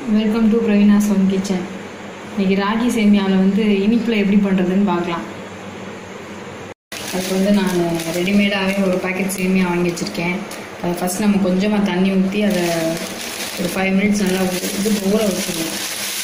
welcome to Praveena zone kitchen இன்னைக்கு ராகி சேமியாவில் வந்து இனிப்பில் எப்படி பண்ணுறதுன்னு பார்க்கலாம் அதுக்கு வந்து நான் ரெடிமேடாகவே ஒரு பாக்கெட் சேமியா வாங்கி வச்சுருக்கேன் அதை ஃபஸ்ட் நம்ம கொஞ்சமாக தண்ணி ஊற்றி அதை ஒரு ஃபைவ் மினிட்ஸ் நல்லா ஊ- இது ஊற வச்சுக்கணும்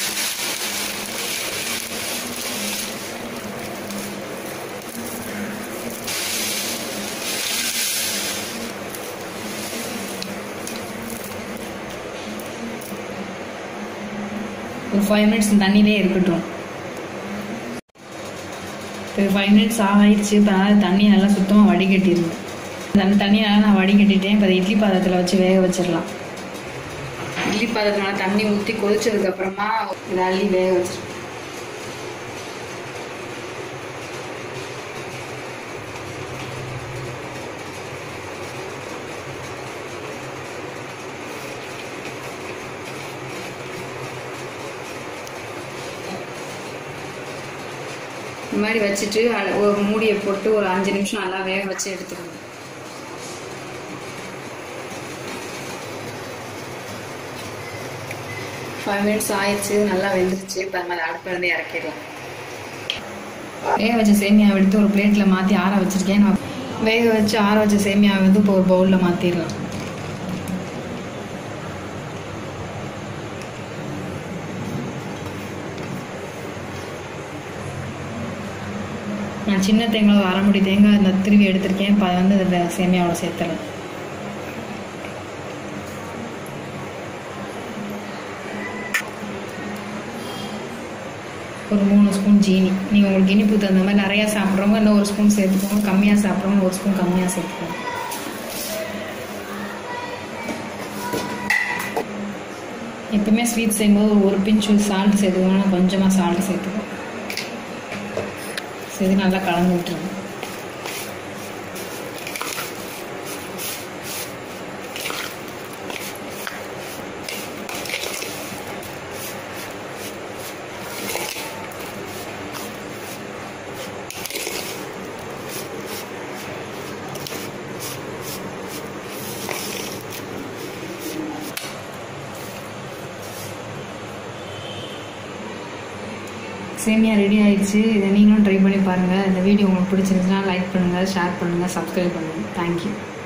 ஒரு ஃபைவ் மினிட்ஸ் தண்ணியிலே இருக்கட்டும் இப்போ ஃபைவ் மினிட்ஸ் ஆகிடுச்சு இப்போ அதனால் தண்ணி நல்லா சுத்தமாக வடிகட்டிடணும் அந்த தண்ணி நல்லா நான் வடிகட்டிட்டேன் இப்போ அதை இட்லி பாத்திரத்தில் வச்சு வேக வச்சிடலாம் இட்லி பாத்திரத்தில் நல்லா தண்ணி ஊற்றி கொதிச்சதுக்கப்புறமா இதை அள்ளி வேக வச்சிருக்கேன் இந்த மாதிரி வச்சுட்டு அல- ஒரு மூடியை போட்டு ஒரு அஞ்சு நிமிஷம் நல்லா வேக வச்சு எடுத்துக்கணும் ஃபைவ் மினிட்ஸ் ஆயிடுச்சு நல்லா வெந்துருச்சு இப்போ நம்ம அதை அடுப்புல இருந்து இறக்கிடலாம் வேக வச்ச சேமியாவை எடுத்து ஒரு பிளேட்டில் மாற்றி ஆற வச்சிருக்கேன் நான் வேக வச்சு ஆற வச்ச சேமியாவை வந்து இப்போ ஒரு பவுலில் மாற்றிடலாம் நான் சின்ன தேங்காய் ஒரு அரை முடி தேங்காய் இந்த திருவி எடுத்திருக்கேன் இப்போ அதை வந்து இதில் சேமியாவோட சேர்த்துறேன் ஒரு மூணு ஸ்பூன் ஜீனி நீங்கள் உங்களுக்கு இனிப்பு தகுந்த மாதிரி நிறையா சாப்பிட்றவங்க இன்னும் ஒரு ஸ்பூன் சேர்த்துக்கோங்க கம்மியாக சாப்பிட்றவங்க ஒரு ஸ்பூன் கம்மியாக சேர்த்துக்கோங்க எப்பவுமே ஸ்வீட் செய்யும்போது ஒரு பிஞ்சு சால்ட் சேர்த்துக்கோங்க கொஞ்சமாக சால்ட் சேர்த்துக்கோங்க சரி நல்லா கலந்து விட்டுருங்க சேமியா ரெடி ஆயிடுச்சு இதை நீங்களும் ட்ரை பண்ணி பாருங்கள் இந்த வீடியோ உங்களுக்கு பிடிச்சிருந்துச்சுன்னா லைக் பண்ணுங்கள் ஷேர் பண்ணுங்கள் சப்ஸ்கிரைப் பண்ணுங்கள் தேங்க்யூ